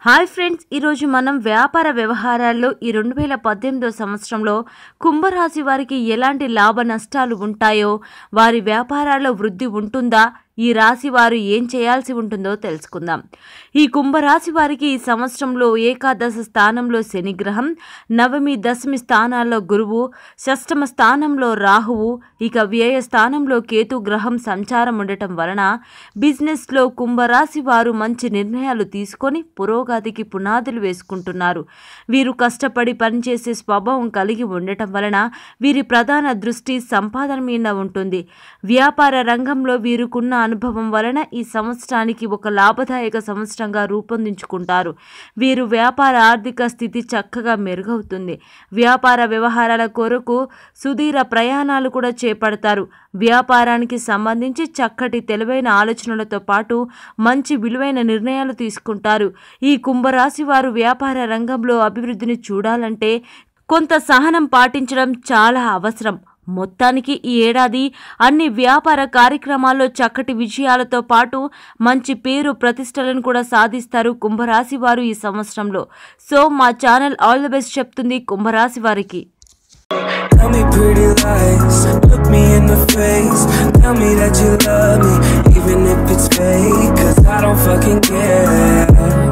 Hi friends ఈరోజు మనం వ్యాపార వ్యవహారాల్లో ఈ రెండు వేల పద్దెనిమిదో సంవత్సరంలో కుంభరాశి వారికి ఎలాంటి లాభ నష్టాలు ఉంటాయో వారి వ్యాపారాల్లో వృద్ధి ఉంటుందా ఈ రాశి వారు ఏం చేయాల్సి ఉంటుందో తెలుసుకుందాం ఈ కుంభరాశి వారికి ఈ సంవత్సరంలో ఏకాదశ స్థానంలో శనిగ్రహం నవమి దశమి స్థానాల్లో గురువు షష్టమ స్థానంలో రాహువు ఇక వ్యయ స్థానంలో కేతు గ్రహం సంచారం ఉండటం వలన బిజినెస్లో కుంభరాశి వారు మంచి నిర్ణయాలు తీసుకొని పురోగతికి పునాదులు వేసుకుంటున్నారు వీరు కష్టపడి పనిచేసే స్వభావం కలిగి ఉండటం వలన వీరి ప్రధాన దృష్టి సంపాదన మీద ఉంటుంది వ్యాపార రంగంలో వీరుకున్న అనుభవం వలన ఈ సంవత్సరానికి ఒక లాభదాయక సంవత్సరంగా రూపొందించుకుంటారు వీరు వ్యాపార ఆర్థిక స్థితి చక్కగా మెరుగవుతుంది వ్యాపార వ్యవహారాల కొరకు సుదీర ప్రయాణాలు కూడా చేపడతారు వ్యాపారానికి సంబంధించి చక్కటి తెలివైన ఆలోచనలతో పాటు మంచి విలువైన నిర్ణయాలు తీసుకుంటారు ఈ కుంభరాశి వారు వ్యాపార రంగంలో అభివృద్ధిని చూడాలంటే కొంత సహనం పాటించడం చాలా అవసరం మొత్తానికి ఈ ఏడాది అన్ని వ్యాపార కార్యక్రమాల్లో చక్కటి విజయాలతో పాటు మంచి పేరు ప్రతిష్టలను కూడా సాధిస్తారు కుంభరాశి వారు ఈ సంవత్సరంలో సో మా ఛానల్ ఆల్ ది బెస్ట్ చెప్తుంది కుంభరాశి వారికి Tell me pretty lies, look me in the face. Tell me that you love me, even if it's fake. Cause I don't fucking care.